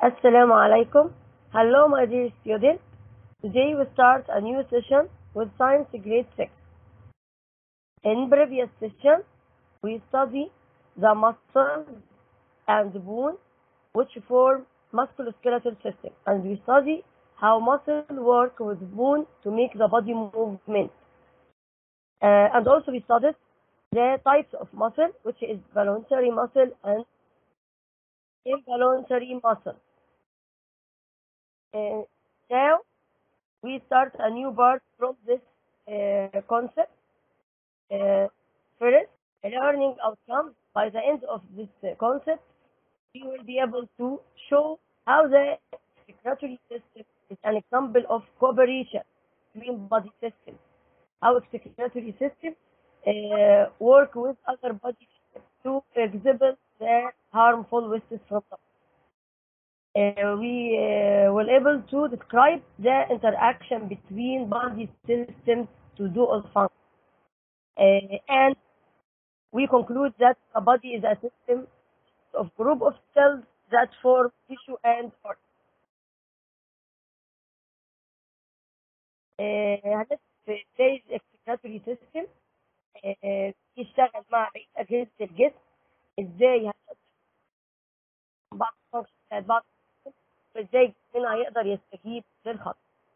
Assalamu alaikum. Hello, my dear students. Today we start a new session with Science Grade 6. In previous session, we study the muscles and bone which form musculoskeletal system, and we study how muscle work with bone to make the body movement. Uh, and also we studied the types of muscle, which is voluntary muscle and involuntary muscle. Uh, now we start a new part from this uh, concept. Uh, first, learning outcomes. By the end of this uh, concept, we will be able to show how the circulatory system is an example of cooperation between body systems. How circulatory system uh, work with other body systems to exhibit the harmful wastes from them. Uh, we uh, were able to describe the interaction between body systems to do all functions. Uh, and we conclude that a body is a system of group of cells that form tissue and organ. هدف ازاي الاكسكراتوري سيستم يشتغل مع بقيه اجهزه الجسم ازاي هنقدر بعض الفانكشن بعض وازاي جسمنا هيقدر يستجيب للخطر.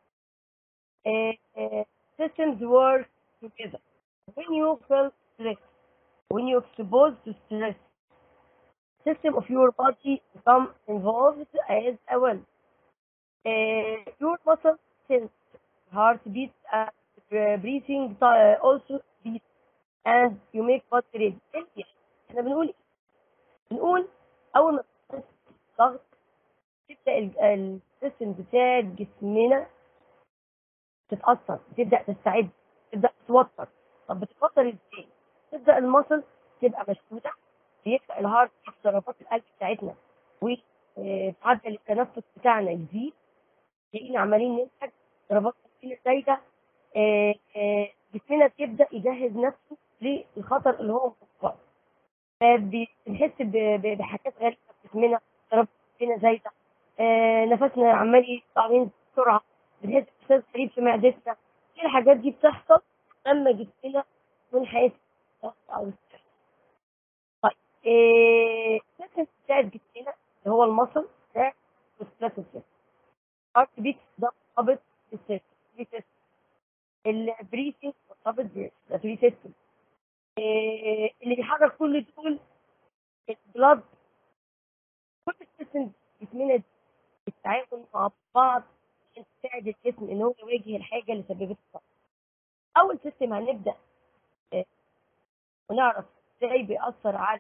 systems work together. When you feel stress, when you expose to stress, system of your body become involved as well. Uh, your muscle sense heartbeat and breathing also beat and you make body rate. احنا بنقول ايه؟ بنقول اول ما ضغط تبدا السيستم بتاع جسمنا تتاثر تبدا تستعد تبدا تتوتر طب بتتوتر ازاي؟ تبدا المصل تبقى مشدوده بيبدا الهارت ضربات القلب بتاعتنا ومعدل التنفس بتاعنا يزيد تلاقينا عمالين ننتج ضربات قلبيه زايده جسمنا بيبدا يجهز نفسه للخطر اللي هو متوقع فبنحس بحاجات غريبه في جسمنا ضربات قلبنا زايده نفسنا عمال يطلع بسرعه بنحس باحساس غريب في معدتنا كل الحاجات دي بتحصل لما جسمنا يكون حاسس او طيب ايه بتاعت جسمنا اللي هو المصل ده والستراتوسيس هارت بيت ده مرتبط بالسيستم البريسنج مرتبط بالسيركيولاتوري سيستم إيه اللي بيحرك كل دول البلاد كل السيستم جسمنا التعاون مع بعض عشان تساعد الجسم ان هو يواجه الحاجه اللي سببت الصدمه. اول سيستم هنبدا إيه ونعرف ازاي بيأثر على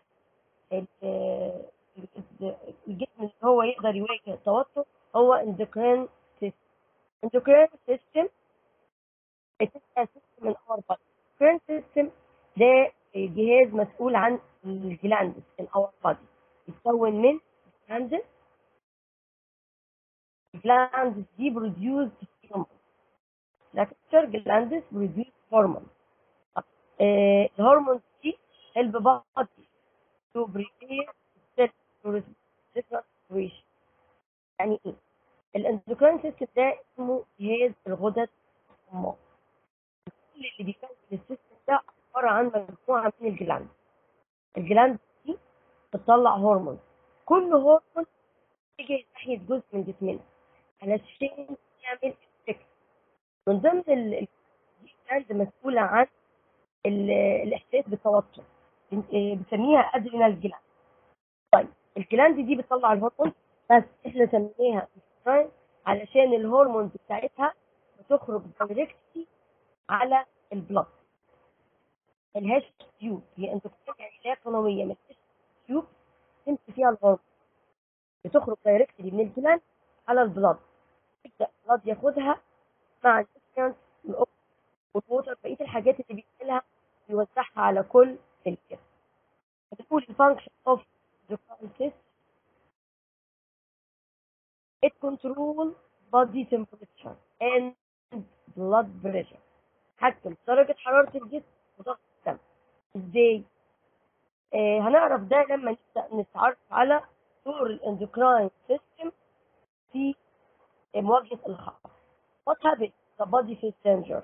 الجسم ان هو يقدر يواجه التوتر هو اندوكرين سيستم. اندوكرين سيستم بتبقى سيستم من اور بادي. اندوكرين سيستم ده جهاز مسؤول عن الجلاندز in our body يتكون من جلاندز الجلاندز دي بروديوس هرمون لاكتشر جلاندز بروديوس هرمون الهرمون دي هيلب بادي تو بريبير سيل ريسبيريشن يعني ايه؟ الاندوكراين سيستم ده اسمه جهاز الغدد الصماء كل اللي بيكون السيستم ده عباره عن مجموعه من الجلاند الجلاند دي بتطلع هرمون كل هرمون يجي ناحيه جزء من جسمنا علشان يعمل افكت من ضمن الجلاند مسؤوله عن الاحساس بالتوتر بنسميها ادرينال جلاند طيب الجلاند دي بتطلع الهرمون بس احنا سميناها علشان الهرمونز بتاعتها بتخرج دايركتلي على البلد ملهاش تيوب هي اندوكرين يعني لا قنويه ملهاش تيوب تمشي فيها الهرمون بتخرج دايركتلي من الجلاند على البلد يبدا البلد ياخدها مع النيوترينز والووتر بقيه الحاجات اللي بيعملها يوزعها على كل الجسم بتقول الفانكشن اوف endocrine system it control body temperature and blood pressure حكم درجة حرارة الجسم وضغط الدم ازاي؟ آه هنعرف ده لما نبدأ نتعرف على دور الاندوكراين سيستم في مواجهة الخطر what happens the body face danger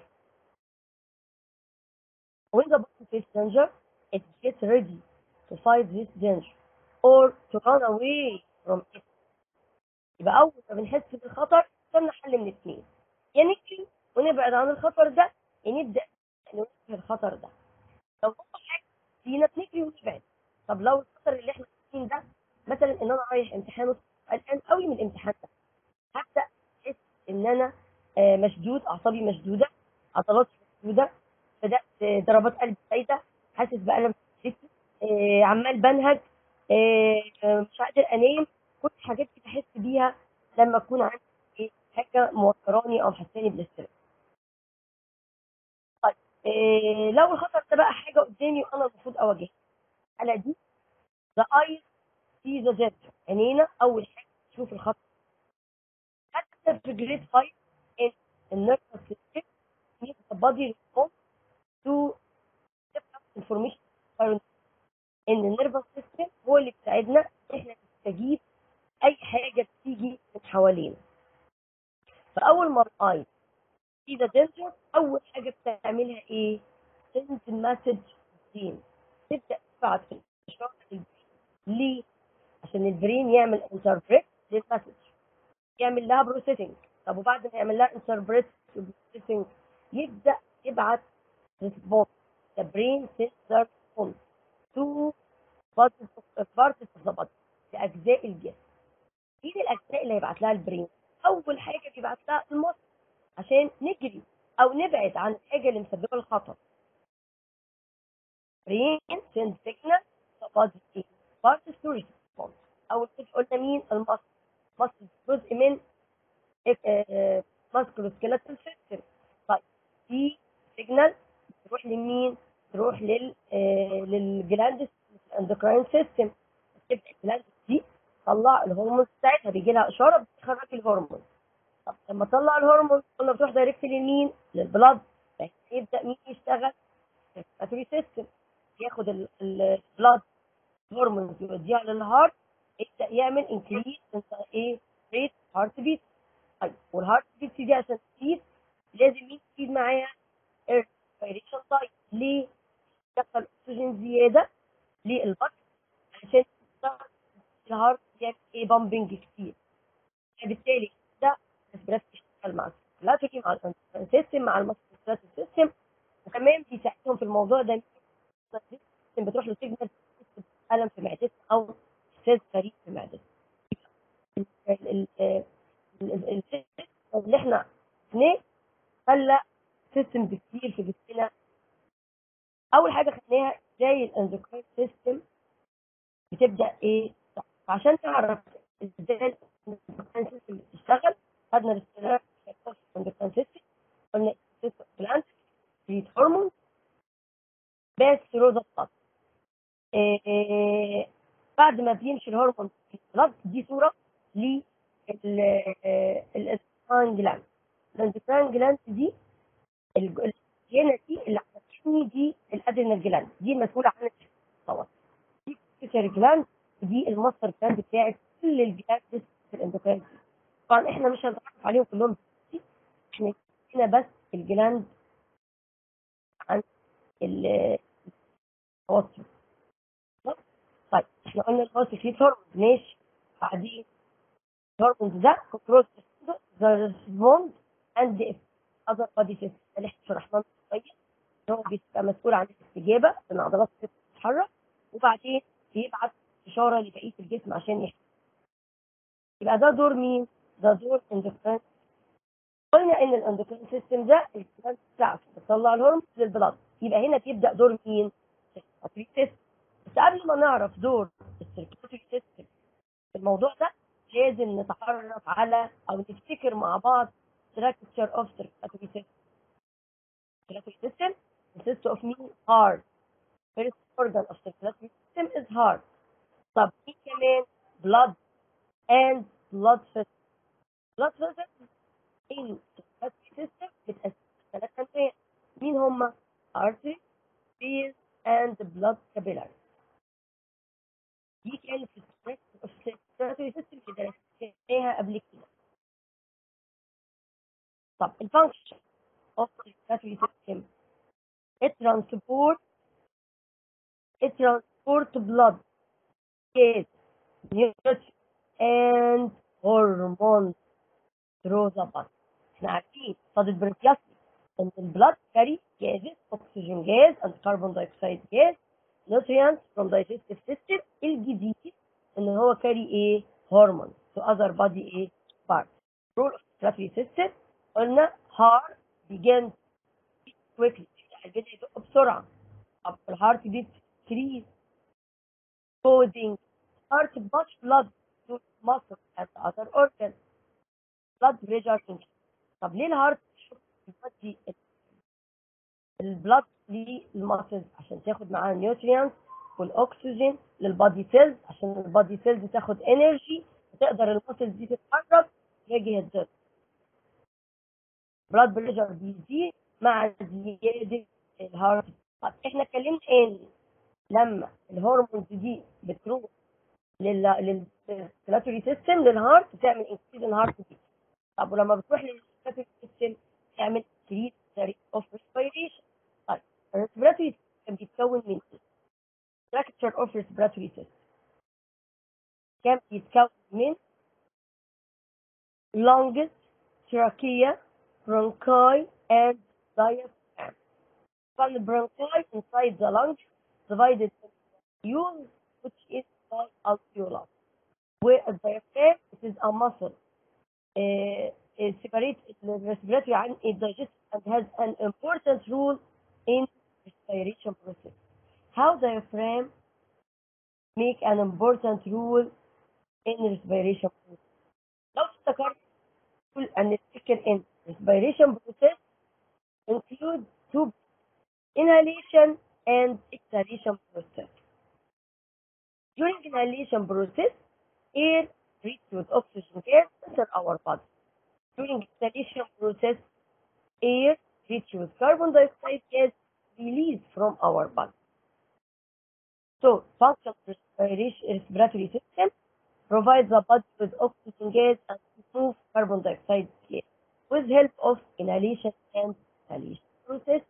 when the body face danger it gets ready to fight this danger or to run away from it يبقى أول ما بنحس بالخطر قدامنا حل من اثنين يا نجري ونبعد عن الخطر ده يا نبدأ نواجه الخطر ده لو هو حاجة فينا بنجري ونبعد طب لو الخطر اللي احنا فيه ده مثلا ان انا رايح امتحان قلقان قوي من الامتحان ده هبدأ احس ان انا آه، مشدود اعصابي مشدودة عضلاتي مشدودة بدأت آه، ضربات قلبي زايدة حاسس بألم في جسمي آه، عمال بنهج آه، آه، مش قادر انام كل الحاجات دي بحس بيها لما اكون عندي إيه، حاجه موتراني او حساني بالاسترس طيب إيه لو الخطر ده بقى حاجه قدامي وانا المفروض اواجهها الحاله دي ذا ايز سي ذا ديد عينينا اول حاجه تشوف الخطر حتى في جريد 5 ان النيرفس سيستم needs the body response to different information ان النيرفس سيستم هو اللي بيساعدنا ان احنا نستجيب اي حاجه بتيجي من حوالينا فاول ما الاي في ذا دينجر اول حاجه بتعملها ايه send مسج للبرين تبدا تبعت اشاره للبرين ليه عشان البرين يعمل انتربريت للمسج يعمل لها بروسيسنج طب وبعد ما يعمل لها انتربريت بروسيسنج يبدا يبعت ريسبونس the brain sends the response to parts of parts of the body لأجزاء الجسم مين الأجزاء اللي هيبعت لها البرين؟ أول حاجة بيبعت لها المصل عشان نجري أو نبعد عن الحاجة اللي مسببة الخطر. brain sends signal to body parts to response. أول حاجة قلنا مين؟ المصل. مصل جزء من ماسكولوسكيلتال سيستم. طيب في سيجنال تروح لمين؟ تروح لل للجلاندس الاندوكراين سيستم تبدا الجلاندس دي تطلع الهرمون بتاعتها بيجي لها اشاره بتخرج الهرمون طب لما تطلع الهرمون قلنا بتروح دايركت لمين؟ للبلاد يبدا مين يشتغل؟ الريسبيراتوري سيستم ياخد البلاد هرمون يوديها للهارت يبدا يعمل انكريز ايه؟ ريت هارت بيت طيب والهارت بيت دي عشان تزيد لازم مين تزيد معاها؟ الريسبيريشن تايم ليه؟ يدخل اكسجين زياده للبطن عشان الهارت يعمل ايه بامبنج كتير فبالتالي ده الاسبريس بيشتغل مع السيركلاتوري مع السيستم مع المسكولات سيستم وكمان بيساعدهم في الموضوع ده السيستم بتروح له سيجنال الم في معدته او استاذ غريب في معدته السيستم اللي احنا شفناه خلى سيستم كتير في جسمنا اول حاجه خدناها زي الاندوكراين سيستم بتبدا ايه عشان تعرف ازاي الاندوكراين سيستم بتشتغل خدنا الاستراك الاندوكراين سيستم قلنا سيستم بلانت كريت هرمون بس روزا بلاد إيه بعد ما بيمشي الهرمون في البلاد دي صوره للاندوكراين جلاند الاندوكراين جلاند دي الجينة دي اللي عملتني دي الادرينال جلاند دي المسؤولة عن الصوت دي البيتر جلاند دي المصدر جلاند بتاعت كل الجلاند في الاندوكراين طبعا احنا مش هنتعرف عليهم كلهم احنا هنا بس الجلاند عن التوتر طيب احنا قلنا الخاص فيه هرمون ماشي بعدين الهرمون ده كنترول ذا ريسبوند اند اذر بادي سيستم اللي احنا شرحناه شويه هو بيبقى مسؤول عن الاستجابه ان عضلات الجسم تتحرك وبعدين بيبعت اشاره لبقيه الجسم عشان يحصل يبقى ده دور مين؟ ده دور اندوكراين قلنا ان الاندوكراين سيستم ده الجلاند بتاعته بتطلع الهرمون للبلاد يبقى هنا بيبدا دور مين؟ السيركيولاتوري سيستم بس قبل ما نعرف دور السيركيولاتوري سيستم في الموضوع ده لازم نتعرف على او نفتكر مع بعض structure of circulatory system. Circulatory system consists of mean heart. First organ of circulatory system is heart. طب في كمان blood and blood vessels. Blood vessels in circulatory system بتقسم ثلاث أنواع. مين هما؟ artery, veins and blood capillaries. دي كانت في السيركولاتوري سيستم اللي درسناها قبل كده طب الفانكشن of the respiratory system it transport it transport blood gas nutrients and hormones through the body احنا عارفين صاد البريكياسي ان البلاد carry gases oxygen gas and carbon dioxide gas nutrients from digestive system الجديد ان هو carry ايه hormones to other body ايه parts role of respiratory system قلنا heart begins quickly البدء يدق بسرعة طب الهارت بيت decrease causing heart push blood to muscles and other organs blood pressure increase طب ليه الهارت بيودي البلاد للماسلز عشان تاخد معاه النيوتريانز والاكسجين للبادي سيلز عشان البادي سيلز تاخد انرجي وتقدر الماسلز دي تتحرك تواجه الضغط بلاد بريشر بيزيد مع زياده الهارت طب احنا اتكلمنا ان لما الهرمونز دي بتروح لل للسيركيولاتوري سيستم للهارت بتعمل انكريز الهارت بيت طب ولما بتروح للسيركيولاتوري سيستم تعمل انكريز اوف ريسبيريشن طيب الريسبيراتوري سيستم بيتكون من ايه؟ structure of respiratory system كان بيتكون من lungs, trachea, bronchi, and diaphragm. From the bronchi inside the lungs divided into alveoli, which is called alveolus. Where a diaphragm, it is a muscle. Uh, it separates the respiratory and it digests and has an important role in respiration process. How diaphragm make an important role in respiration process. لو افتكرت نقول ان نفتكر ان respiration process include two inhalation and exhalation process. During inhalation process, air reaches with oxygen gas enter our body. During exhalation process, air reaches with carbon dioxide gas released from our body. So, function of respiration, respiratory system provides the body with oxygen gas and remove carbon dioxide gas with help of inhalation and exhalation process.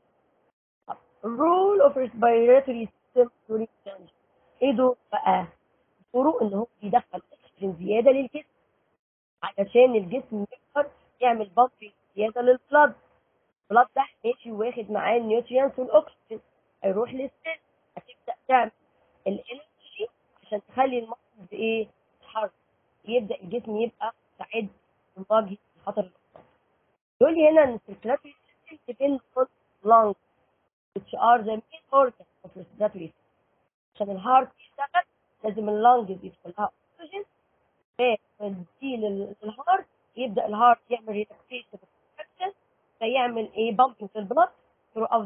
Role of respiratory system during change. ايه دور بقى؟ دوره ان هو بيدخل اكسجين زياده للجسم علشان الجسم يقدر يعمل بامب زياده للبلد. البلد ده ماشي واخد معاه النيوتريانس والاكسجين هيروح للسيل هتبدا تعمل الانرجي عشان تخلي المصل ايه يتحرك يبدا الجسم يبقى مستعد لمواجهه خطر الاصابه يقول لي هنا ان السيركلاتوري سيستم depends on lungs which are the main organ of respiratory system عشان الهارت يشتغل لازم اللنجز يدخل لها اكسجين فدي للهارت يبدا الهارت يعمل ريلاكسيشن فيعمل ايه بامبنج في البلد ثرو اوت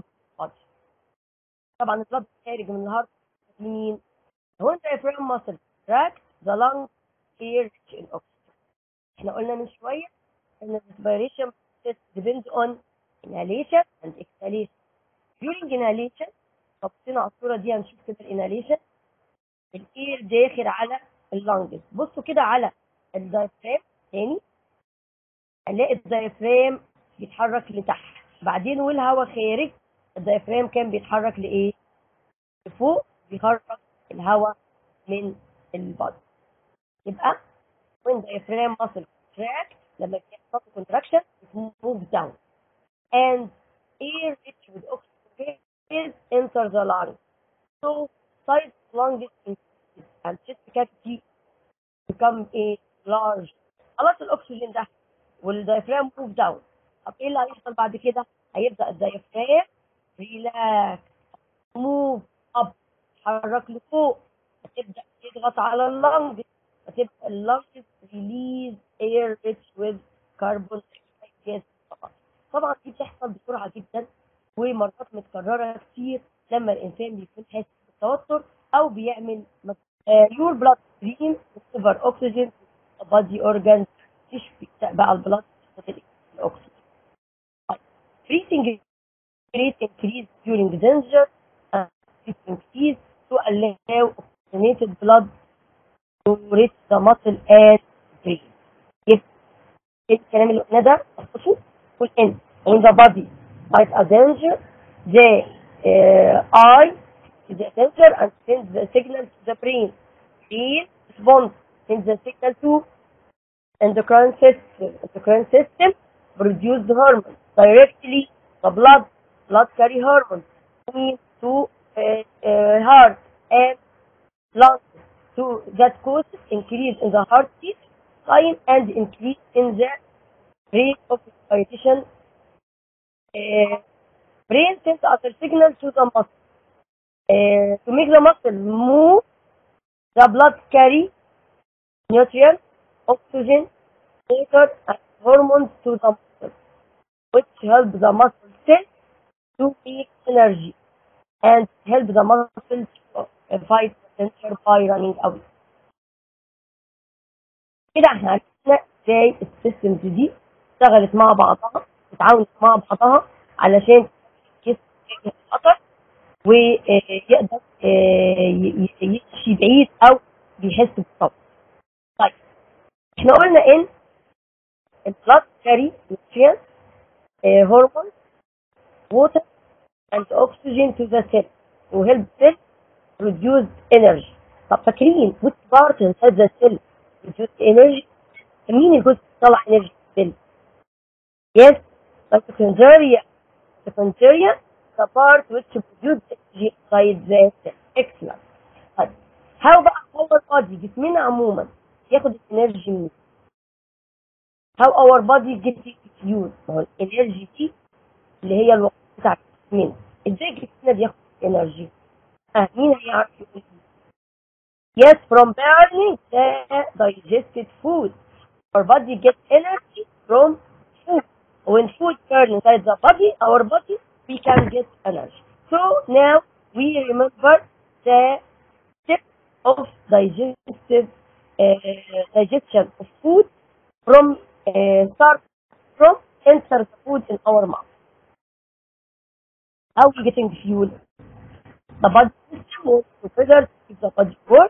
طبعا البلد خارج من الهارت مين هو انت diaphragm muscle tract the lung air rich in oxygen احنا قلنا من شويه ان respiration process depends on inhalation and exhalation during inhalation طب بصينا على الصوره دي هنشوف كده الانهاليشن الاير داخل على اللنجز بصوا كده على الدايفرام تاني هنلاقي الدايفرام بيتحرك لتحت بعدين والهواء خارج الدايفرام كان بيتحرك لايه لفوق بيخرج الهواء من البادي يبقى when diaphragm muscle contract لما بيحصل contraction it moves down and air rich with oxygen gas enter the lung so size of lung is increases and chest cavity become a large خلاص الاكسجين ده والدايفرام موف داون طب ايه اللي هيحصل بعد كده هيبدا الدايفرام ريلاكس موف اب يتحرك لفوق هتبدا تضغط على اللنج هتبقى اللنج ريليز اير ريتش وذ كربون جاز طبعا دي بتحصل بسرعه جدا ومرات متكرره كتير لما الانسان بيكون حاسس بالتوتر او بيعمل يور بلاد ستريم سيفر اوكسجين بادي اورجانز تشفي بقى البلاد الاكسجين breathing rate increase during danger and increase to allow oxygenated blood to reach the muscle and brain. يبقى الكلام اللي قلناه ده بصوا put in in the body fight a danger, the uh, eye is the danger and sends the signal to the brain. Brain responds, sends the signal to endocrine system. Endocrine system produce the hormones directly the blood, blood carry hormones to uh, uh, heart and lungs to that causes increase in the heartbeat time and increase in the rate of respiration. Uh, brain sends other signal to the muscle. Uh, to make the muscle move, the blood carry nutrients, oxygen, water, and hormones to the muscle, which help the muscle cell to make energy and help the muscle to fight potential by running away. كده احنا عرفنا ازاي السيستمز دي اشتغلت مع بعضها وتعاونت مع بعضها علشان الجسم يواجه الخطر ويقدر يمشي بعيد او بيحس بالصبر. طيب احنا قلنا ان البلاد كاري nutrients هرمون water and oxygen to the cell to help cell produce energy. طب فاكرين which part inside the cell produce energy؟ مين الجزء اللي بيطلع energy في السيل؟ Yes, mitochondria. Mitochondria the part which produce energy inside the cell. Excellent. طيب how بقى our body جسمنا عموما ياخد الانرجي منين؟ how our body gets its use ما هو الانرجي دي اللي هي الوقت بتاع جسمنا ازاي جسمنا بياخد الانرجي؟ اه مين هيعرف يقول لي؟ Yes, from burning the digested food. Our body gets energy from food. When food burns inside the body, our body, we can get energy. So now we remember the step of digestive uh, digestion of food from uh, start from enter the food in our mouth. How we getting fuel? The body system works together to keep the body work.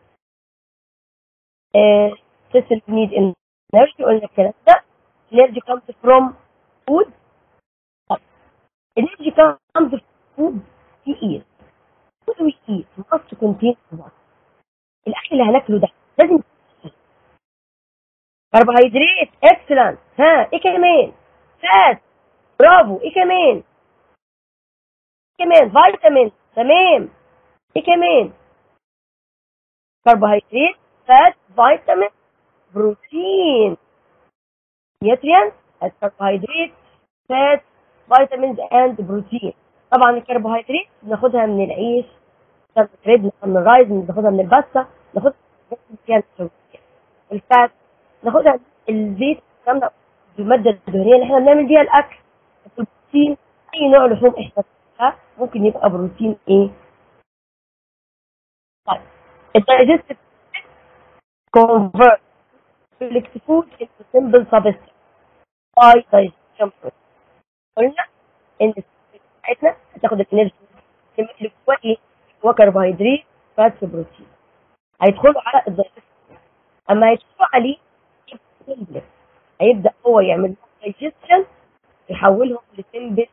Uh, system need energy قلنا الكلام ده. Energy comes from food. Energy comes from food we eat. Food we eat must contain what? الأكل اللي هناكله ده لازم كربوهيدرات اكسلنت ها ايه كمان؟ فات برافو ايه كمان؟ ايه كمان؟ فيتامين تمام ايه كمان؟ كربوهيدرات فات فيتامين بروتين nutrients as carbohydrates fat vitamins and protein طبعا الكربوهيدرات بناخدها من العيش بناخدها من الرايز بناخدها من الباستا ناخدها من الفات ناخدها من الزيت الكلام الماده الدهنيه اللي احنا بنعمل بيها الاكل البروتين اي نوع لحوم احنا بناكلها ممكن يبقى بروتين ايه طيب الدايجستيف convert select food into simple substance by digestion process. قلنا ان بتاعتنا هتاخد الانرجي اللي جواه ايه؟ جواه كربوهيدرات فاتس بروتين هيدخلوا على الدايجستيف اما هيدخلوا عليه يبقى هيبدا هو يعمل دايجستشن يحولهم لسمبل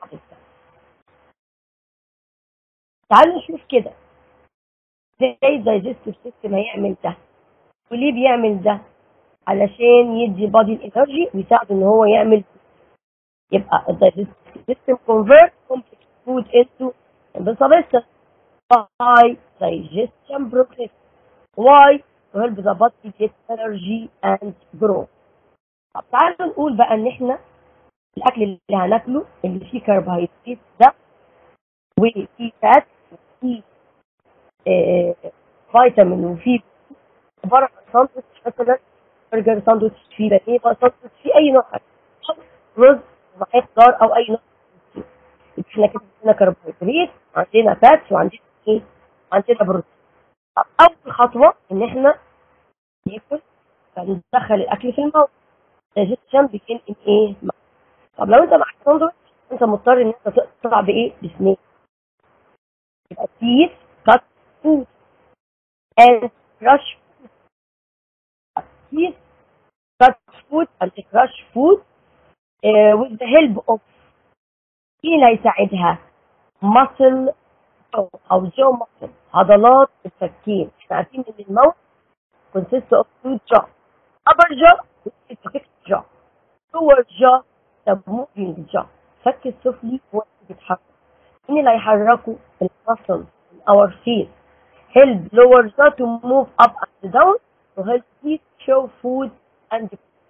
تعالوا نشوف كده ازاي الدايجستيف سيستم هيعمل ده وليه بيعمل ده علشان يدي بادي الانرجي ويساعده ان هو يعمل يبقى الدايجستيف سيستم convert complex food into simple substance by digestion process why to help the body get energy and grow طب تعالوا نقول بقى ان احنا الاكل اللي هناكله اللي فيه كربوهيدرات ده وفيه فات وفيه آه فيتامين وفيه عباره عن ساندوتش مثلا برجر ساندوتش فيه بانيه ساندوتش فيه اي نوع أو رز معاه خضار او اي نوع احنا كده عندنا كربوهيدرات عندنا فاتس وعندنا ايه؟ عندنا بروتين طب اول خطوه ان احنا ناكل فندخل الاكل في الموت دايجستشن بيكون ان ايه؟ طب لو انت معاك ساندوتش انت مضطر ان انت تقطع بايه؟ بسنين يبقى تيس كات فود and crush food. Teeth cut food and crush food uh, with the help of مين اللي هيساعدها muscle jaw او jaw muscle عضلات الفكين احنا عارفين ان الموت consists of two jaw upper jaw which is the fixed jaw lower jaw the moving jaw الفك السفلي هو اللي بيتحرك مين اللي هيحركه المسل our feet help lower jaw to move up and down to help teeth show food and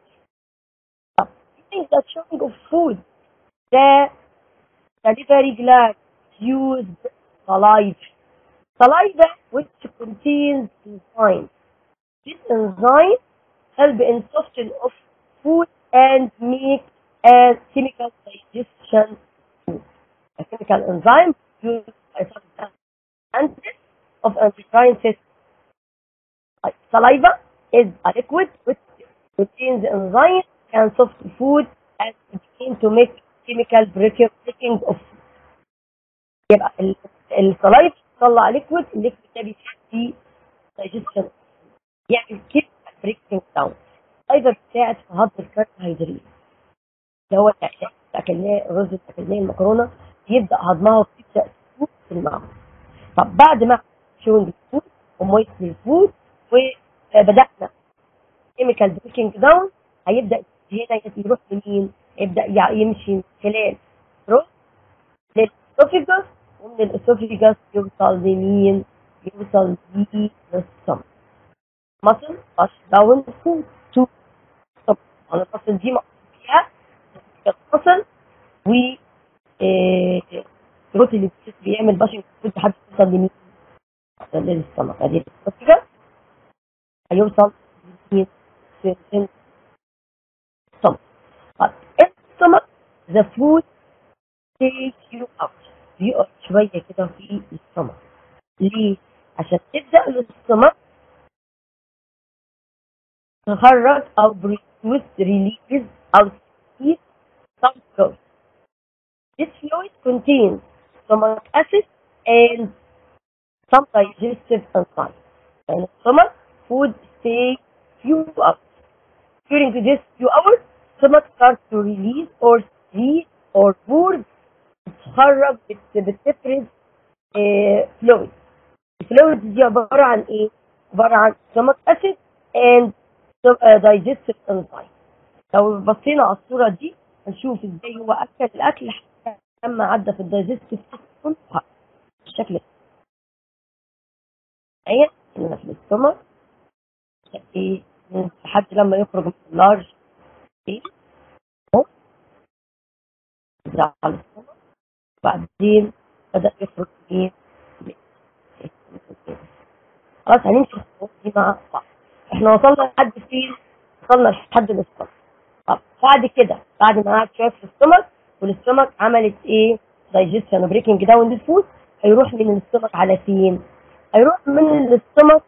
think that showing of food the salivary gland use saliva saliva which contains enzyme this enzyme help in soften of food and make a chemical digestion food. A chemical enzyme used by some entities of endocrine system. Like saliva is a liquid which contains enzyme and soft food and begin to make chemical breaking breaking of food. يبقى السلايف تطلع ليكويد الليكويد ده بيساعد في digestion يعمل كده بريكنج داون ايضا بتساعد في هضم الكربوهيدرات اللي هو الاكلات اكلناه الرز اللي اكلناه المكرونه يبدا هضمها وتبدا تفوت في المعده طب بعد ما شوينج الفود ومويست الفود وبدانا كيميكال بريكنج داون هيبدا هنا يروح لمين؟ يبدا يمشي من خلال روح للاسوفيجاس ومن الاسوفيجاس يوصل لمين؟ يوصل للسtomach muscle push down food to طب انا المصل دي مقصود فيها المصل و الروت اللي بيعمل باشنج فود لحد يوصل لمين؟ للسtomach ادي الاسوفيجاس هيوصل لمين؟ stomach but stomach the food takes you out بيقعد شوية كده في السtomach ليه؟ عشان تبدأ السtomach تخرج أو produce release أو secrete some fluid. This fluid contains stomach acid and some digestive enzymes. And stomach food stays few hours. During this few hours, stomach starts to release or secrete or board تتخرج بتفرز فلويد الفلويد دي عبارة عن ايه؟ عبارة عن stomach acid and digestive enzyme لو بصينا على الصورة دي هنشوف ازاي هو اكل الاكل حتى لما عدى في الدايجستيف سيستم بالشكل ده اهي هنا في الاستومك ايه لحد لما يخرج من اللارج ايه اهو على الاستومك وبعدين بدأ يخرج ايه خلاص هنمشي الخطوات دي مع بعض احنا وصلنا لحد فين؟ وصلنا لحد الاستومك طب بعد كده بعد ما قعد شويه في الاستومك والاستومك عملت ايه؟ دايجيشن بريكنج داون للفود هيروح من الاستومك على فين؟ هيروح من الاستومك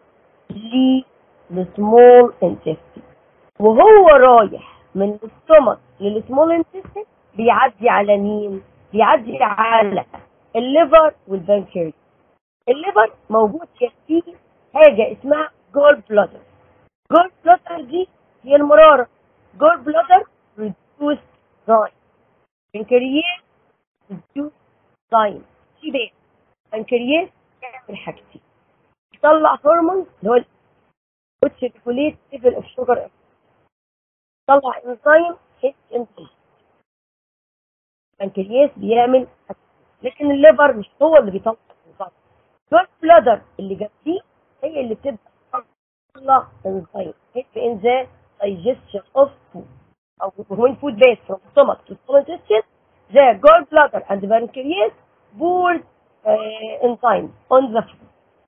للسمول انتستين وهو رايح من الاستومك للسمول انتستين بيعدي على مين؟ بيعدي على الليفر والبنكرياس الليفر موجود فيه حاجه اسمها جول بلادر جول بلادر دي هي المراره جول بلادر ريديوس زاين بنكرياس ريديوس زاين في بيت بنكرياس يعمل حاجتين يطلع هرمون اللي هو which regulate level of sugar يطلع انزيم اتش ان بي البنكرياس بيعمل لكن الليفر مش هو اللي بيطلع الانزيم جول بلادر اللي جنبيه هي اللي بتبدا تطلع انزيم help in the digestion of food or when food based from stomach to small intestine the gallbladder and the pancreas pour uh, enzymes on the food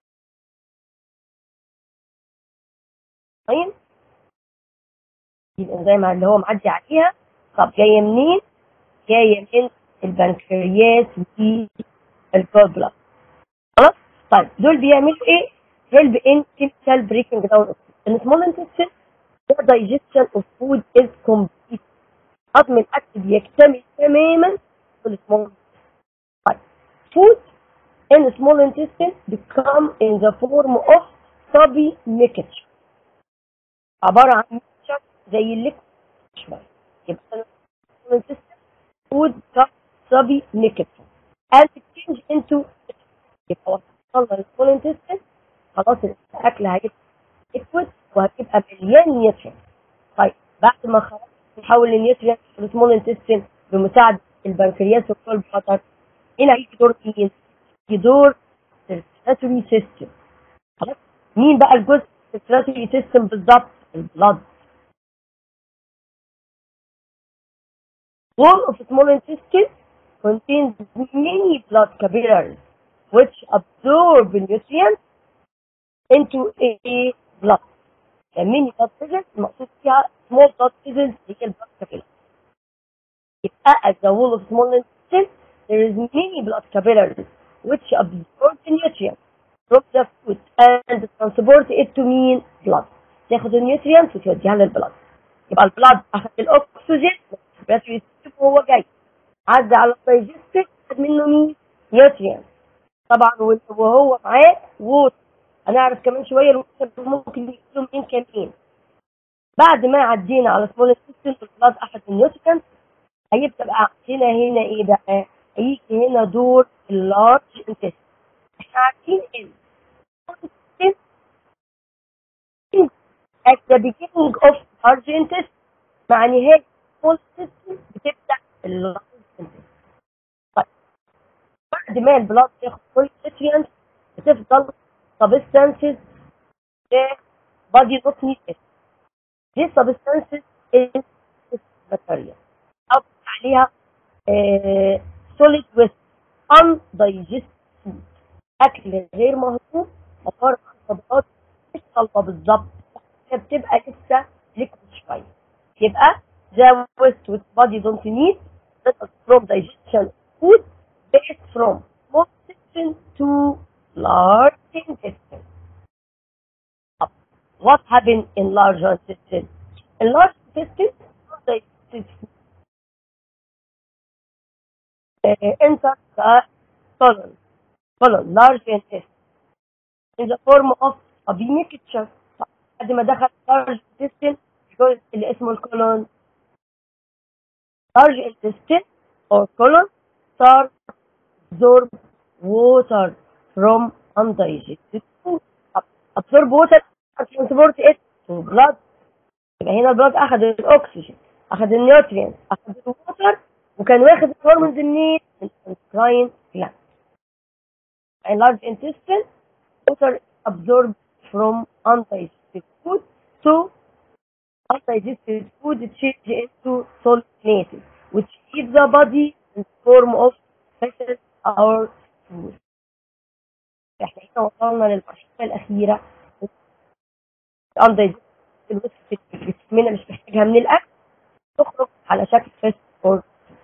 طيب دي الانزيم اللي هو معدي عليها طب جايه منين؟ جايه من البنكرياس والجول بلاد خلاص؟ طيب دول بيعملوا ايه؟ help in chemical breaking down of food. In small intestine, the digestion of food is complete. هضم الأكل بيكتمل تماما في السمول طيب food in small intestine become in the form of stubby mixture عبارة عن mixture زي الليكويد شوية يبقى small intestine food become chubby naked and change into يبقى وصلنا للسمول intestine خلاص الاكل هيبقى liquid وهتبقى مليان نيوترينت طيب بعد ما خلاص نحول النيوترينت في السمول انتستين بمساعدة البنكرياس والكول بلاتر هنا هيجي دور مين؟ يجي دور السيركيلاتوري سيستم خلاص مين بقى الجزء السيركيلاتوري سيستم بالظبط؟ البلاد wall of small intestine contains many blood capillaries which absorb nutrients into a blood many blood vessels المقصود فيها small blood vessels هي البلاد capillaries يبقى at the wall of small intestine there is many blood capillaries which absorb the nutrients from the food and transport it to mean blood تاخد النيوترينت وتوديها للبلد يبقى البلد اخذ الاكسجين الريسبيراتوري سيستم وهو جاي عدى على الدايجستيف خد منه مين؟ نيوترينت طبعا وهو معاه ووتر هنعرف كمان شويه الووتر ممكن يجيله منين كمان بعد ما عدينا على سمول انتستين البلد اخذ النيوترينت هيبقى بقى عندنا هنا ايه بقى؟ هيجي هنا دور اللارج انتستين احنا عارفين ان at the beginning of large intestine مع نهاية small intestine بتبدأ اللارج intestine طيب بعد ما البلاد ياخد كل nutrients بتفضل substances the body not needed these substances is material أو عليها uh, solid waste undigested food أكل غير مهضوم عبارة عن طبقات مش طالبة بالظبط بتبقى لسه ليكويد شويه يبقى the waste which body don't need that from digestion food based from small intestine to large intestine what happened in large intestine in large intestine digested food uh, enter the colon colon large intestine in the form of a mixture بعد ما دخل large intestine الجزء اللي اسمه الكولون large intestine or colon start absorb water from undigested food absorb water and transport it to blood يبقى هنا البلاد اخذ الاكسجين اخذ النيوترينز اخذ الووتر وكان واخد الهرمونز منين؟ من الانسكراين gland in large intestine water absorbed from undigested food to undigested food change into solid matter which feed the body in the form of vessels or food. احنا هنا وصلنا للمرحلة الأخيرة undigested في جسمنا مش محتاجها من الأكل تخرج على شكل فيست أور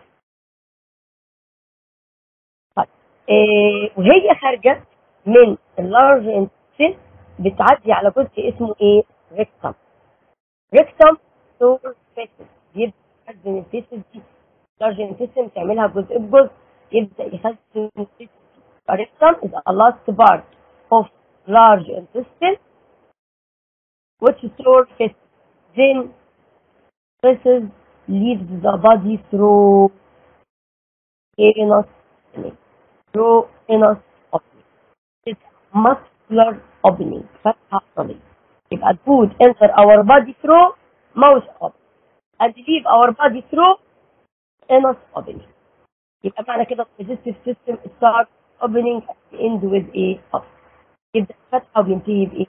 طيب إيه وهي خارجة من اللارج انتستين بتعدي على جزء اسمه ايه؟ ريكتم ريكتم ستور فيسز بيبدا يخزن الفيسز دي لارج انتستين بتعملها جزء بجزء يبدا يخزن الفيسز ريكتم is a last part of large intestine which store feces then feces leaves the body through anus opening through anus opening it's muscular opening فتحة عضلية يبقى food enter our body through mouth opening and leave our body through anus opening يبقى معنى كده digestive system start opening and end with a opening يبدأ فتحة وبينتهي بإيه؟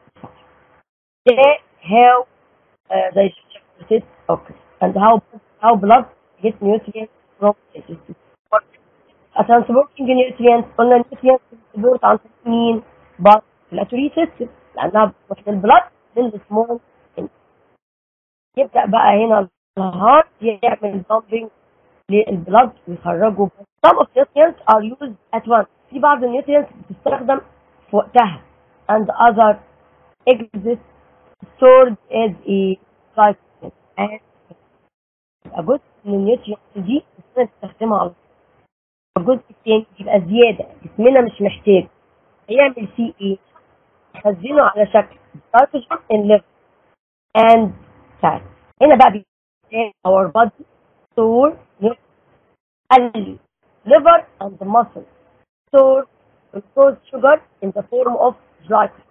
ده how uh, digestion process occurs and how how blood gets nutrients from digestive a transporting nutrients قلنا nutrients transport عن طريق مين؟ but circulatory system لانها بتروح للبلد للسمول يبدا بقى هنا الهارت يعمل dumping للبلد ويخرجه some of nutrients are used at once في بعض النيوترينتس بتستخدم في وقتها and other exist stored as a cycle and يبقى جزء من النيوترينتس دي بنستخدمها على الجزء الثاني يبقى زياده جسمنا مش محتاج هيعمل فيه ايه؟ يخزنه على شكل glycogen in liver and fat هنا بقى بيحتاج our body store قال لي liver and muscle store glucose sugar in the form of glycogen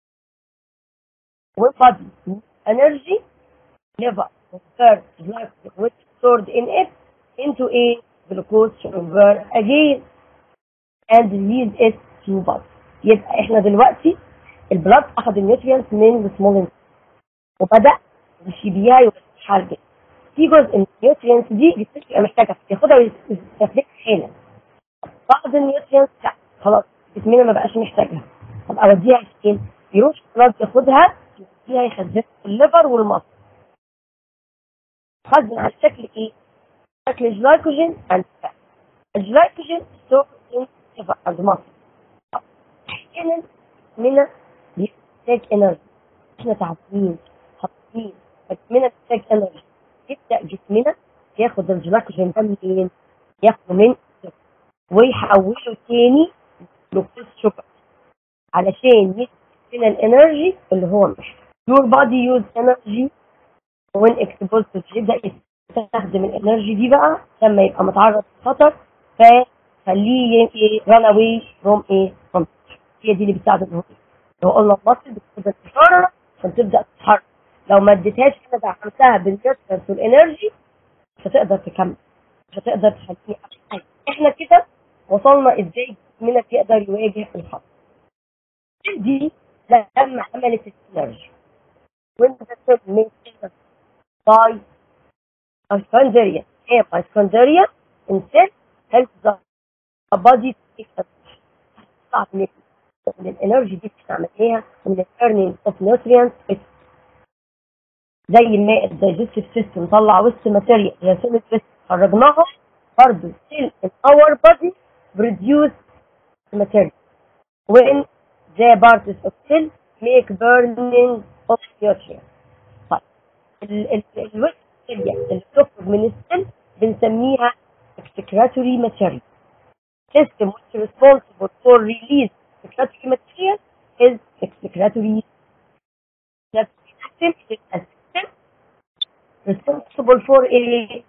when body needs energy liver converts glycogen which stored in it into a glucose sugar again and release it to body يبقى احنا دلوقتي البلاد اخذ النيوترينتس من السمول وبدا السي بي اي يحارب في جزء من النيوترينتس دي بتبقى محتاجه ياخدها ويستخدمها حالا بعض النيوترينتس لا خلاص جسمنا ما بقاش محتاجها طب اوديها فين؟ يروح البلاد ياخدها يوديها يخزنها في الليفر والمصل خزن على شكل ايه؟ شكل جلايكوجين اند فات الجلايكوجين ستور ان ليفر اند مصل احيانا جسمنا بيحتاج انرجي احنا تعبانين حاطين جسمنا محتاج انرجي يبدا جسمنا ياخد الجلايكوجين ده منين؟ ياخده من ويحوله تاني جلوكوز شوجر علشان يدي لنا الانرجي اللي هو محتاجه your body use energy when exposed to يبدا يستخدم الانرجي دي بقى لما يبقى متعرض لخطر فخليه run away from ايه from هي دي اللي بتساعد الهرمون لو قلنا المصل بتاخد الاشاره عشان تبدا تتحرك لو ما اديتهاش كده دعمتها بالنيوترنس والانرجي مش هتقدر تكمل مش هتقدر تخليني احنا كده وصلنا ازاي جسمنا يقدر يواجه الخطر دي لما عملت الانرجي وانت من باي mitochondria هي mitochondria instead helps the body to take صعب من الانرجي دي بتستعمليها من البيرنينج اوف نيوتريانتس زي الماء الدايجستيف سيستم طلع ويست ماتيريال هي سوليد ويست خرجناها برضه still in our body produce material when the parts of cell make burning of nutrients طيب الويست ماتيريال اللي بتخرج من السيل بنسميها excretory material system which is responsible for release excretory material is excretory system is a system responsible for a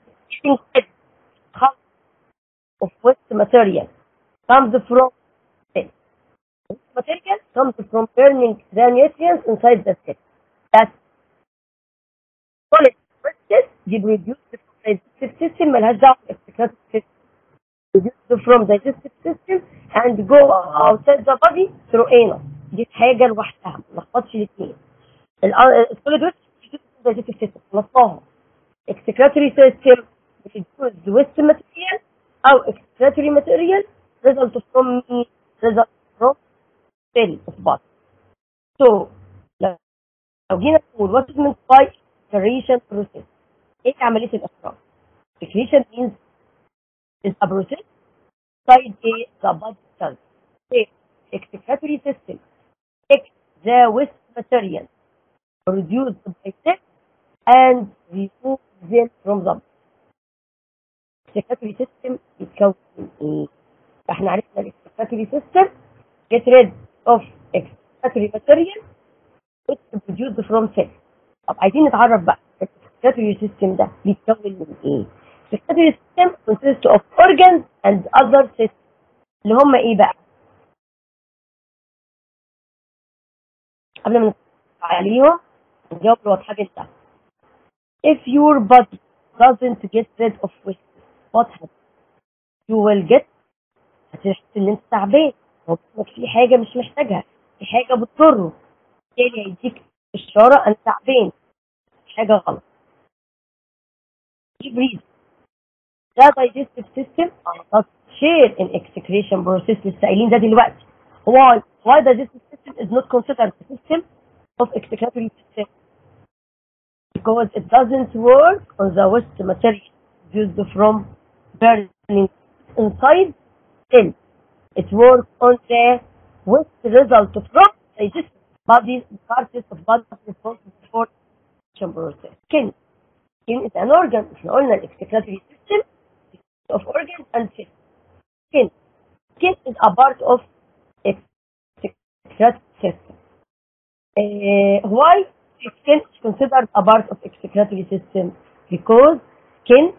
of waste material comes from cell. Waste material comes from burning the nutrients inside the cell. That solid waste دي produced from digestive system ملهاش دعوة بالexcretive system. Produced from digestive system and go outside the body through anus. دي حاجة لوحدها ما نلخبطش الاثنين. السوليد ويست digestive system نصاها. excretory system produce waste material او excretory material result from me result from cell of body. So لو جينا نقول what is meant by excretion process ايه عملية الاخراج؟ excretion means is a process inside a the body cells. A excretory system takes the waste material produced by cell and remove them from the excretory system بيتكون من ايه؟ فاحنا عرفنا الاكسكريتوري سيستم get rid of excretory material which is produced from cell طب عايزين نتعرف بقى الاكسكريتوري سيستم ده بيتكون من ايه؟ الاكسكريتوري سيستم consists of organs and other systems اللي هم ايه بقى؟ قبل ما نتكلم عليهم نجاوب الواضحة جدا if your body doesn't get rid of waste what happens you will get هتحس ان انت تعبان هو جسمك في حاجه مش محتاجها في حاجه بتضره بالتالي هيديك اشاره انا تعبان حاجه غلط breathe ده digestive system does share in excretion process لسه قايلين ده دلوقتي why why digestive system is not considered a system of excretory system because it doesn't work on the waste material used from burning inside cell. It works on the waste result from digestive body parts of body responsible for digestion process. Skin. Skin is an organ. احنا قلنا excretory system of organs and skin. Skin. Skin is a part of excretory system. Uh, why skin is considered a part of excretory system? Because skin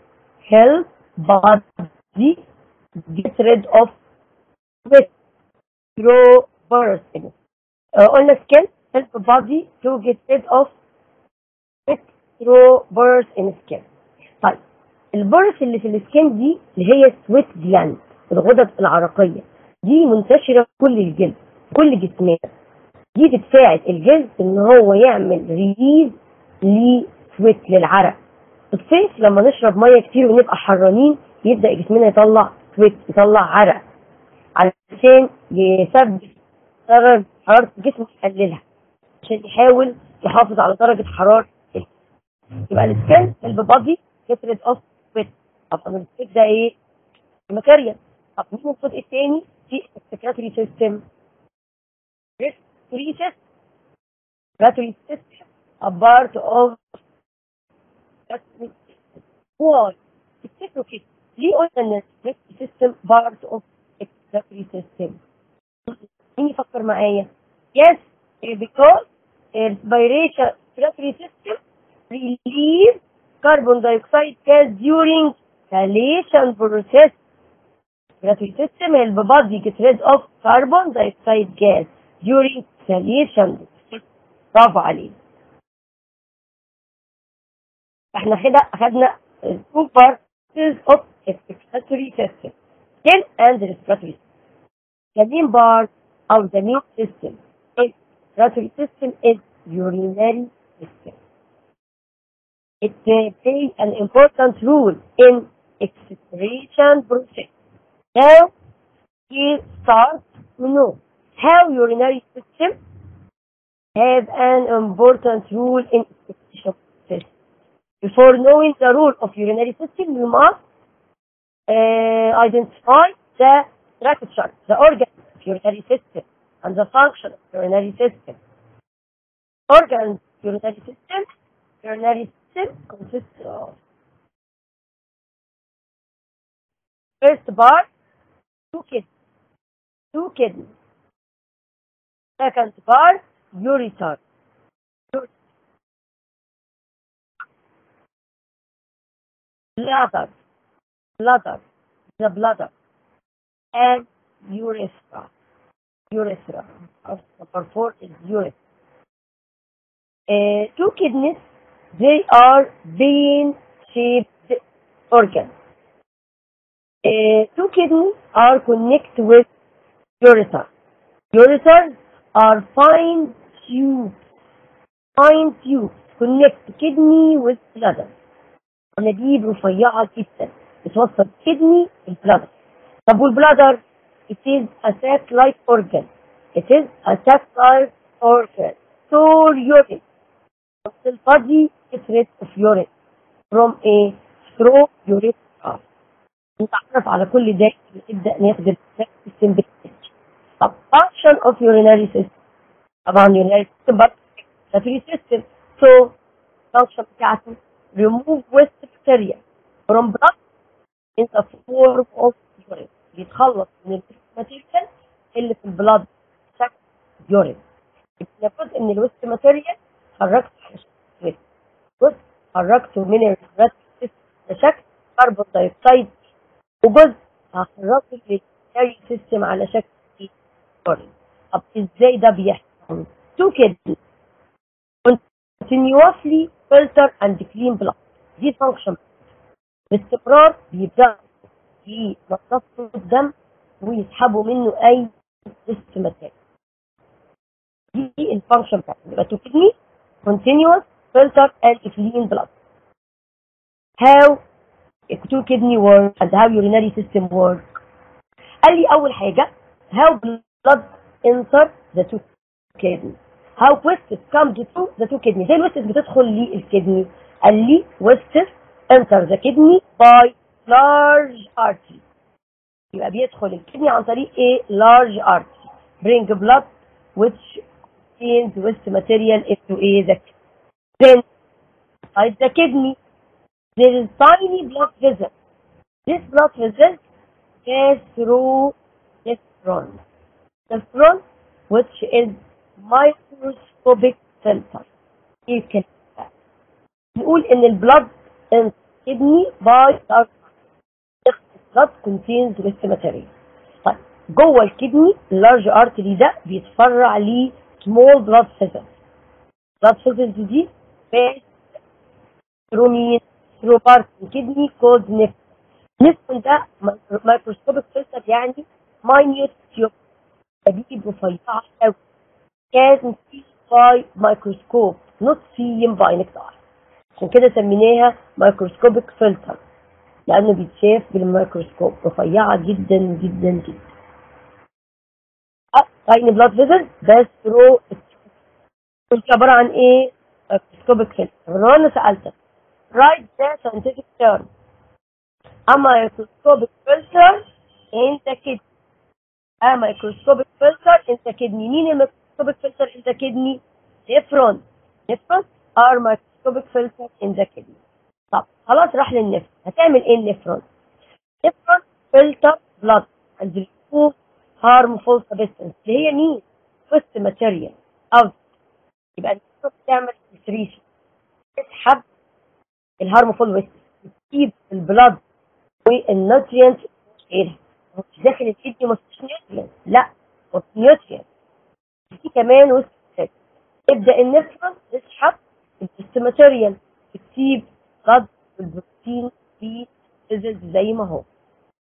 help body get rid of sweat through burst uh, قلنا skin help body to get rid of sweat through burst in skin طيب البرس اللي في السكين دي اللي هي سويت جلاند الغدد العرقية دي منتشرة في كل الجلد كل جسمنا دي بتساعد الجلد ان هو يعمل ريليز لسويت للعرق في الصيف لما نشرب ميه كتير ونبقى حرانين يبدا جسمنا يطلع سويت يطلع عرق علشان يثبت درجه حراره الجسم يقللها عشان يحاول يحافظ على درجه حراره الجسم. يبقى السكن البادي كترت اوف سويت طب السويت ده ايه؟ ماتيريال طب مين الجزء الثاني في السكراتوري سيستم respiratory system respiratory system a part of respiratory system why تفتكروا كده ليه قلنا ان respiratory system part of respiratory system مين يفكر معايا yes because respiration respiratory system release carbon dioxide gas during exhalation process respiratory system البادي get rid of carbon dioxide gas during exhalation برافو عليك احنا كده اخدنا two parts of respiratory system skin and respiratory system the main part of the main system is respiratory system is urinary system it uh, plays an important role in expiration process now here starts to know how urinary system have an important role in expiration process. Before knowing the role of urinary system, we must uh, identify the structure, the organ of urinary system, and the function of urinary system. Organs urinary system, urinary system consists of first part, two kidneys, two kidneys. Second part, ureter. Bladder, bladder, the bladder, and urethra. Urethra. Number four is urethra. Uh, two kidneys, they are vein-shaped organs. Uh, two kidneys are connected with ureter. Ureters are fine tubes. Fine tubes connect kidney with bladder. أنابيب رفيعة جدا بتوصل kidney بالبلادر. طب والبلادر it is a sac-like organ. It is a sac-like organ. Store urine. The body gets rid of urine from a through urethra. نتعرف على كل ده نبدأ ناخد السيستم بالتدريج. طب function of urinary system طبعا urinary system برضه respiratory system so function بتاعته remove waste bacteria from blood in the form of urine بيتخلص من الماتيريال اللي في البلاد شكل يورين يبقى جزء من الويست ماتيريال خرجته على شكل ويست جزء خرجته من الريسبيراتوري سيستم بشكل كربون دايوكسيد وجزء هخرجه للريسبيراتوري سيستم على شكل يورين طب ازاي ده بيحصل؟ تو كده continuously filter and clean blood دي function باستمرار بيبدأ ينظفوا الدم ويسحبوا منه اي waste material دي الفانكشن بتاعتهم يبقى to kidney continuous filter and clean blood how two kidney work and how urinary system work قال لي اول حاجه how blood enter the two kidneys how wastes come to the two kidneys زي الوستس بتدخل للكدني قال لي wastes enter the kidney by large artery يبقى بيدخل الكدني عن طريق ايه large artery bring blood which contains waste material into a the then inside the kidney there is tiny blood vessel this blood vessel pass through nephron nephron which is microscopic filter you can نقول ان البلد in kidney by dark blood contains waste material طيب جوه الكدني اللارج ارتري ده بيتفرع ليه small blood vessels blood vessels دي باس through مين through part الكدني called نفس نفس ده مايكروسكوبيك فلتر يعني minute tube حديد رفيعة أوي can see by microscope not seen by naked eye عشان كده سميناها مايكروسكوبيك فلتر لأنه بيتشاف بالميكروسكوب رفيعة جدا جدا جدا تايني بلاد فيزل بس ثرو كنت عبارة عن ايه؟ مايكروسكوبيك فلتر لو انا سألتك write the scientific term a microscopic filter in the kidney a microscopic filter in the kidney مين الميكروسكوبيك filter in the kidney؟ nephron nephron are microscopic filter in the kidney طب خلاص راح للنفرون هتعمل ايه النفرون؟ نفرون فلتر بلاد and remove harmful substance اللي هي مين؟ waste material او يبقى النفرون بتعمل filtration تسحب الهارمفول ويست تجيب البلاد والنوترينت غيرها مش داخل الكدني مفيش نيوترينت لا مفيش نيوترينت في كمان ويست تبدا النفرون تسحب الويست ماتيريال بتسيب بلاد والبروتين في فيزلز زي ما هو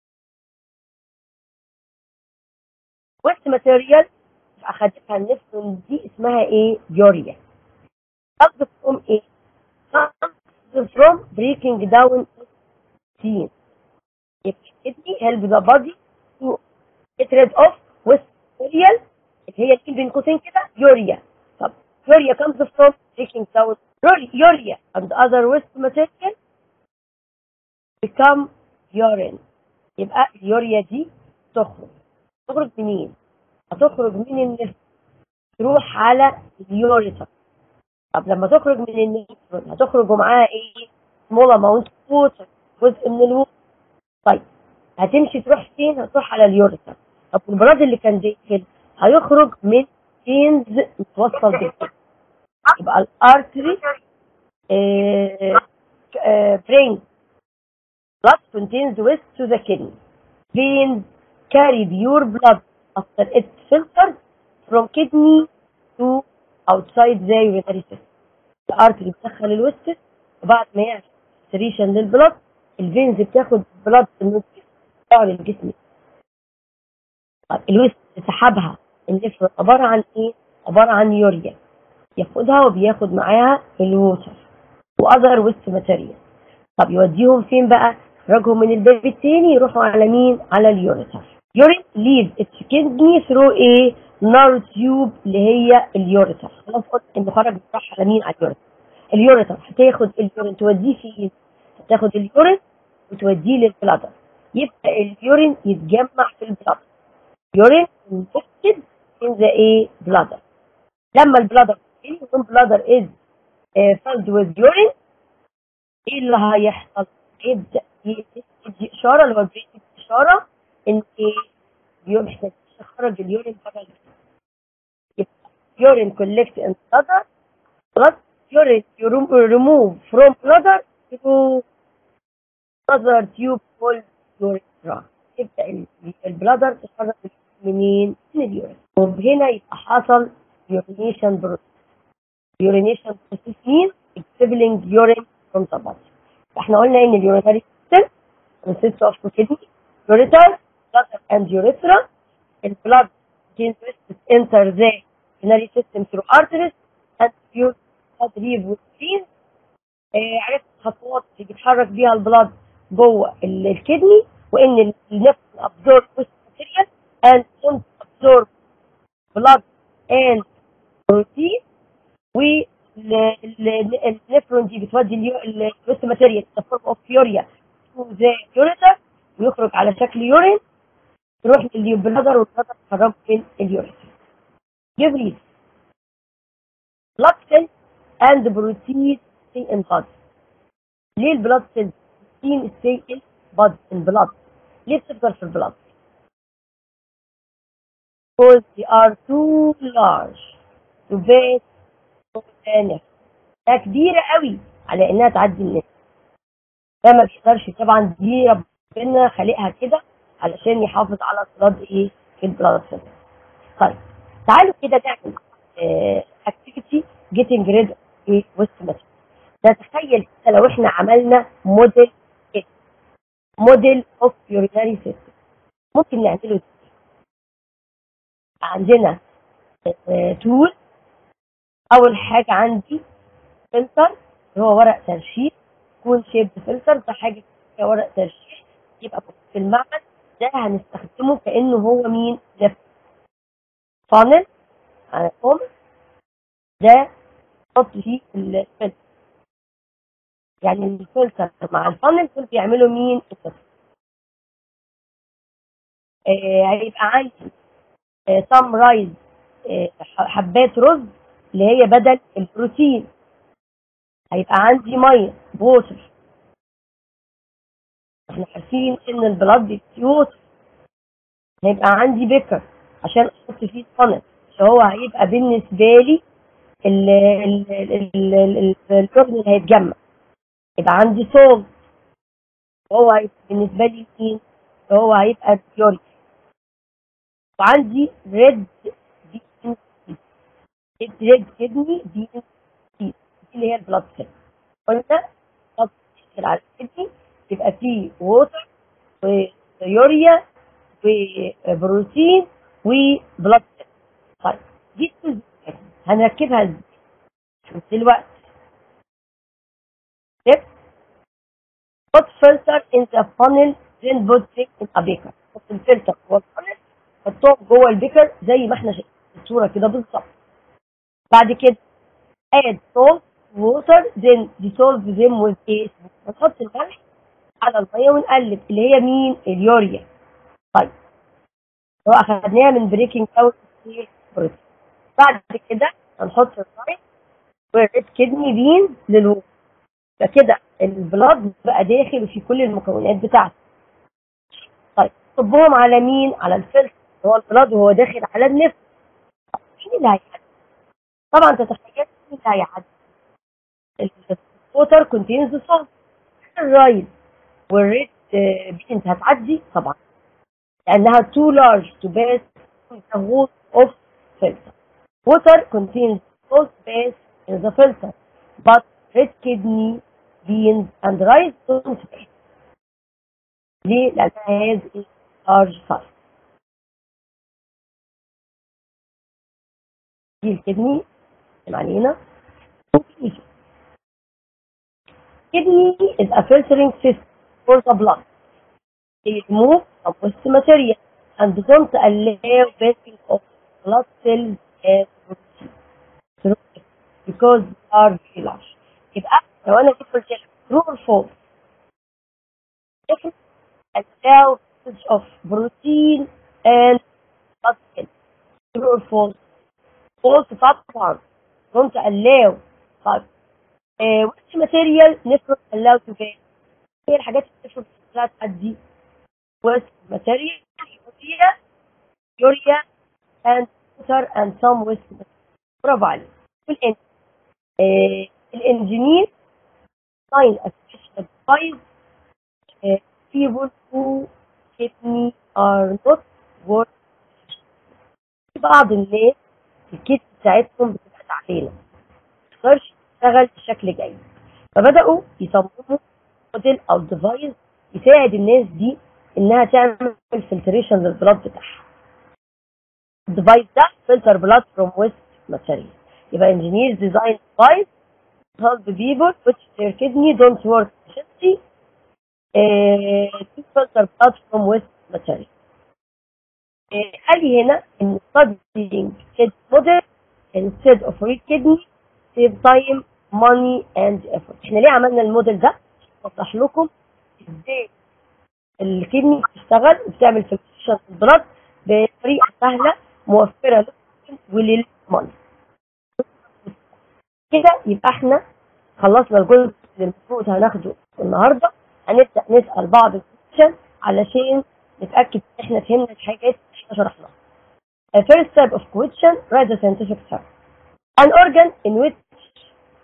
ويست ماتيريال اخدتها النفرون دي اسمها ايه يوريا قصد تقوم ايه from breaking down protein kidney help the body to get rid of waste material اللي هي دي بين قوسين كده يوريا طب يوريا comes from breaking down urea and other waste material become urine يبقى اليوريا دي تخرج تخرج منين؟ هتخرج من النفس تروح على اليوريتر طب لما تخرج من النفس هتخرج معاها ايه؟ سمول اماونت ووتر جزء من الووتر طيب هتمشي تروح فين؟ هتروح على اليوريتر طب والبلاد اللي كان داخل هيخرج من فينز متوصل بالكدني يبقى الارتري brain blood contains waste to the kidney veins carry pure blood after it's filtered from kidney to outside the urinary system الارتري بتدخل الوست وبعد ما يعمل سريشن للبلد الفينز بتاخد بلد من للجسم الوست سحبها النفر عبارة عن ايه؟ عبارة عن يوريا ياخدها وبياخد معاها الووتر واذر ويست ماتيريال طب يوديهم فين بقى؟ يخرجهم من الباب التاني يروحوا على مين؟ على اليوريتر يورين ليف اتس كدني ثرو ايه؟ نار تيوب اللي هي اليوريتر خلاص قلت انه خرج راح على مين؟ على اليوريتر اليوريتر هتاخد اليورين توديه فين؟ هتاخد اليورين وتوديه للبلادر يبقى اليورين يتجمع في البلادر يورين infected in the ايه؟ bladder لما البلادر when bladder is uh, filled with urine ايه اللي هيحصل؟ يبدا يدي اشاره اللي هو بيدي اشاره ان ايه؟ محتاج يخرج اليورين بره الجسم يبقى urine collect in bladder plus urine you remove from bladder to other tube called urethra يبدا البلادر تخرج منين؟ من اليورين وهنا يبقى حصل urination process urination process means expelling urine from the body احنا قلنا ان اليورينري system consists of two kidneys ureter bladder and urethra the blood gains enter the urinary system through arteries and pure blood leave with veins آه عرفت الخطوات اللي بيتحرك بيها البلاد جوه الكدني وان النفس absorb waste material and don't absorb blood and protein والنفرون دي بتودي الويست ماتيريال فورم اوف يوريا تو ذا يوريتر ويخرج على شكل يورين تروح للبلادر والبلادر تخرج من اليوريتر give reason blood cells and protein stay in body ليه البلاد سيلز protein stay in body in blood ليه بتفضل في البلاد because they are too large to pass النفس ده كبيرة قوي على انها تعدي النفس فما بيقدرش طبعا دي ربنا ربنا خالقها كده علشان يحافظ على البلاد ايه في البلاد سيل طيب تعالوا كده نعمل اكتيفيتي جيتنج ريد ايه ويست ماتيريال نتخيل كده لو احنا عملنا موديل كده موديل اوف يورينري سيستم ممكن نعمله ازاي عندنا تول اول حاجه عندي فلتر اللي هو ورق ترشيح يكون شيب فلتر ده حاجه فيها ورق ترشيح يبقى في المعمل ده هنستخدمه كانه هو مين لف فانل على فوم ده نحط فيه الفلتر يعني الفلتر مع الفانل دول بيعملوا مين الفلتر آه هيبقى عندي سام رايز حبات رز اللي هي بدل البروتين هيبقى عندي ميه ووتر احنا عارفين ان البلاد فيه ووتر هيبقى عندي بيكر عشان احط فيه الفانل فهو هيبقى بالنسبه لي الكرن اللي هيتجمع يبقى عندي صوت وهو هيبقى بالنسبه لي مين هو هيبقى بيوري وعندي ريد بين ريد كدني بين دي اللي هي البلاد سيل قلنا بلاد سيل على الكدني يبقى فيه ووتر ويوريا وبروتين وبلاد سيل طيب دي هنركبها ازاي دلوقتي step put filter in the funnel then put it in a beaker حط الفلتر جوه الفانل حطهم جوه البيكر زي ما احنا شايفين الصوره كده بالظبط بعد كده add salt water then dissolve them with ايه نحط الملح على الميه ونقلب اللي هي مين اليوريا طيب لو اخدناها من بريكنج اوت بروتين بعد كده هنحط الرايس والريد كدني بين للوم فكده البلاد بقى داخل في كل المكونات بتاعته طيب صبهم على مين على الفلتر هو البلاد وهو داخل على النفس مين اللي هيعدي طبعا تتخيل مين اللي هيعدي الووتر كونتينز صوت الرايز والريد بينز هتعدي طبعا لانها too large to pass the whole of filter water contains salt base in the filter but red kidney beans and rice don't pass ليه؟ لأنها has a large size دي الكدني اللي علينا kidney is a filtering system for the blood. They remove some waste material and don't allow passing of blood cells as protein because they are very large. يبقى لو انا جيت قلت لك true or false if it allow passage of protein and blood cells true or false false طبعا don't allow طيب uh, which material never allowed to pass هي الحاجات اللي بتفرق بتاعت تأدي waste material يوريا يوريا and water and some waste material برافو عليك والإن آه الانجينير sign a special device uh, people who kidney are not worth في بعض الناس الكيت بتاعتهم بتبقى تعبانه ما تقدرش تشتغل بشكل جيد فبداوا يصمموا موديل او ديفايس يساعد الناس دي انها تعمل فلتريشن للبلاد بتاعها الديفايس ده فلتر بلاد فروم ويست ماتيريال يبقى engineers design device help the people which their kidney don't work efficiently uh, to filter blood from waste material uh, قال لي هنا ان studying kid model instead of real kidney save time money and effort احنا ليه عملنا الموديل ده اوضح لكم ازاي الكدني بتشتغل وبتعمل فلتريشن البلد بطريقه سهله موفره لكم وللمريض كده يبقى احنا خلصنا الجزء اللي المفروض هناخده النهارده هنبدا نسال بعض الكويشن علشان نتاكد ان احنا فهمنا الحاجات اللي احنا شرحناها. The first type of question write the scientific term. An organ in which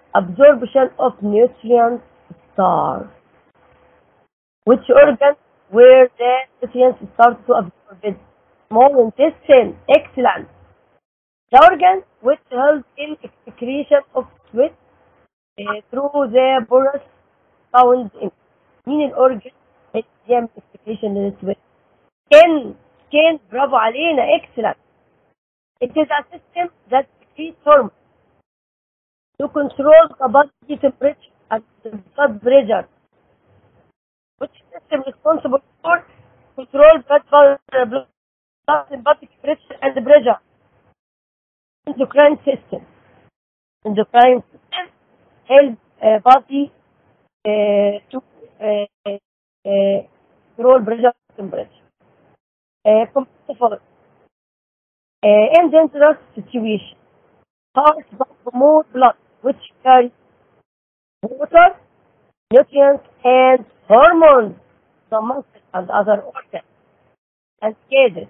absorption of nutrients star. Which organ where the nutrients start to absorb it. Small intestine, excellent. The organ which helps in excretion of sweat uh, through the porous found in مين الأورجن اللي بيعمل excretion للسويت؟ skin skin برافو علينا excellent. It is a system that secretes hormones to control the body temperature and the blood pressure. Which system responsible for control blood, blood, blood body temperature and pressure? Endocrine system. Endocrine system help uh, body uh, to uh, uh, control pressure and temperature. Uh, compatible. Uh, in dangerous situation, heart pump more blood, which carries water, nutrients, and hormones the muscles and other organs and cages.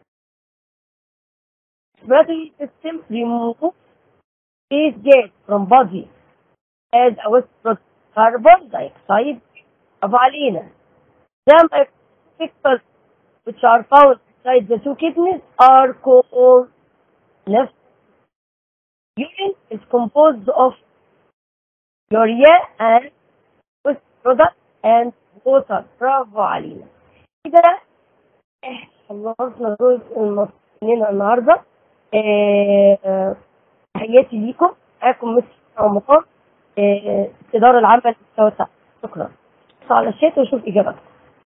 Respiratory system removes waste gas from body as a waste product carbon dioxide of alina. Some microcycles which are found inside the two kidneys are called left. Urine is composed of urea and waste product and water. برافو علينا. كده احنا خلصنا جزء المصريين النهارده. آه، تحياتي ليكم معاكم مس رمضان الإدارة العامة للمستوى التعليمي شكرا على الشات وشوف إجابتكم